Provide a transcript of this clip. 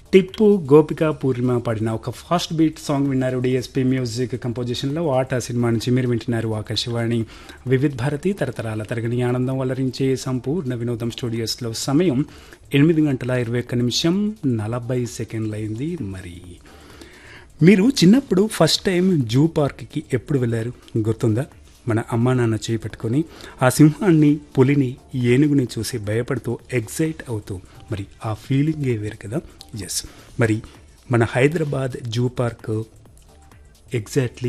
టిప్పు గోపిక పూర్ణిమ పాడిన ఒక ఫాస్ట్ బీట్ సాంగ్ విన్నారు డిఎస్పి మ్యూజిక్ కంపోజిషన్లో ఆట సినిమా నుంచి మీరు వింటున్నారు ఆకాశవాణి వివిధ్ భారతి తరతరాల తరగని ఆనందం వలరించే సంపూర్ణ వినోదం స్టూడియోస్లో సమయం ఎనిమిది గంటల ఇరవై ఒక్క నిమిషం నలభై సెకండ్లు అయింది మరి మీరు చిన్నప్పుడు ఫస్ట్ టైం జూ పార్క్కి ఎప్పుడు వెళ్ళారు గుర్తుందా మన అమ్మా నాన్న చేయి పట్టుకొని ఆ సింహాన్ని పులిని ఏనుగుని చూసి భయపడుతూ ఎగ్జైట్ అవుతూ మరి ఆ ఫీలింగే వేరు కదా ఎస్ మరి మన హైదరాబాద్ జూ పార్క్ ఎగ్జాక్ట్లీ